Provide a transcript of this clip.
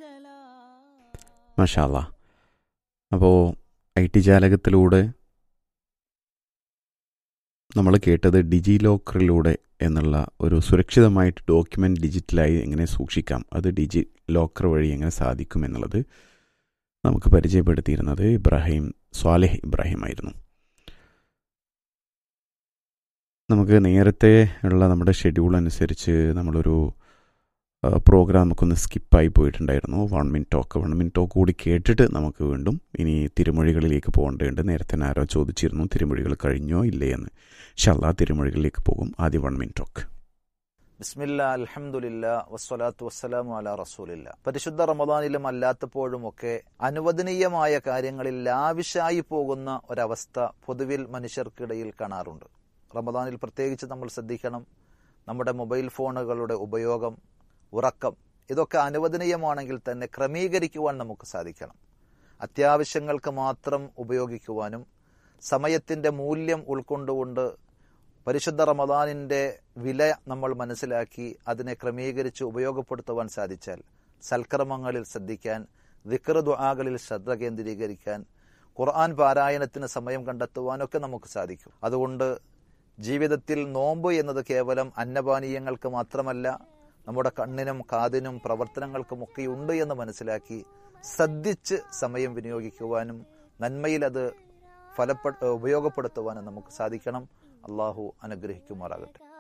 മഷാല്ല അപ്പോൾ I T ജാലകത്തിലൂടെ നമ്മൾ കേട്ടത് ഡിജി ലോക്കറിലൂടെ എന്നുള്ള ഒരു സുരക്ഷിതമായിട്ട് ഡോക്യുമെൻ്റ് ഡിജിറ്റലായി എങ്ങനെ സൂക്ഷിക്കാം അത് ഡിജി ലോക്കർ വഴി എങ്ങനെ സാധിക്കും എന്നുള്ളത് നമുക്ക് പരിചയപ്പെടുത്തിയിരുന്നത് ഇബ്രാഹിം സ്വാലെഹ് ഇബ്രാഹിം ആയിരുന്നു നമുക്ക് നേരത്തെ ഉള്ള നമ്മുടെ ഷെഡ്യൂൾ അനുസരിച്ച് നമ്മളൊരു പ്രോഗ്രാം നമുക്കൊന്ന് സ്കിപ്പായി പോയിട്ടുണ്ടായിരുന്നു one minute talk one minute talk കൂടി കേട്ടിട്ട് നമുക്ക് വീണ്ടും ഇനി തിരുമൊഴികളിലേക്ക് പോകേണ്ടതുണ്ട് നേരത്തെ ആരോ ചോദിച്ചിരുന്നു തിരുമൊഴികൾ കഴിഞ്ഞോ ഇല്ലേ എന്ന് ഷല്ലാ തിരുമൊഴികളിലേക്ക് പോകും ആദ്യം വൺ മിനിറ്റ് ടോക്ക് ബിസ്മില്ല അൽഹംദുലില്ല വസ്സലാത്തു വസ്സലാമു അല റസൂലില്ല പരിശുദ്ധ റമദാനിലും അല്ലാത്തപ്പോഴും ഒക്കെ അനുവദനീയമായ കാര്യങ്ങളിൽ ലാവിഷായി പോകുന്ന ഒരവസ്ഥ പൊതുവിൽ മനുഷ്യർക്കിടയിൽ കാണാറുണ്ട് റമദാനിൽ പ്രത്യേകിച്ച് നമ്മൾ ശ്രദ്ധിക്കണം നമ്മുടെ മൊബൈൽ ഫോണുകളുടെ ഉപയോഗം ഉറക്കം ഇതൊക്കെ അനുവദനീയമാണെങ്കിൽ തന്നെ ക്രമീകരിക്കുവാൻ നമുക്ക് സാധിക്കണം അത്യാവശ്യങ്ങൾക്ക് മാത്രം ഉപയോഗിക്കുവാനും സമയത്തിന്റെ മൂല്യം ഉൾക്കൊണ്ടുകൊണ്ട് പരിശുദ്ധ റമദാനിന്റെ വില നമ്മൾ മനസ്സിലാക്കി അതിനെ ക്രമീകരിച്ച് ഉപയോഗപ്പെടുത്തുവാൻ സാധിച്ചാൽ സൽക്കർമ്മങ്ങളിൽ ശ്രദ്ധിക്കാൻ വിക്ര ദുആകളിൽ ശ്രദ്ധ കേന്ദ്രീകരിക്കാൻ ഖുർആൻ പാരായണത്തിന് സമയം കണ്ടെത്തുവാനൊക്കെ നമുക്ക് സാധിക്കും അതുകൊണ്ട് ജീവിതത്തിൽ നോമ്പ് എന്നത് കേവലം അന്നപാനീയങ്ങൾക്ക് മാത്രമല്ല നമ്മുടെ കണ്ണിനും കാതിനും പ്രവർത്തനങ്ങൾക്കുമൊക്കെ ഉണ്ട് എന്ന് മനസ്സിലാക്കി ശ്രദ്ധിച്ച് സമയം വിനിയോഗിക്കുവാനും നന്മയിൽ അത് ഫലപ്പെ ഉപയോഗപ്പെടുത്തുവാനും നമുക്ക് സാധിക്കണം അള്ളാഹു അനുഗ്രഹിക്കുമാറാകട്ടെ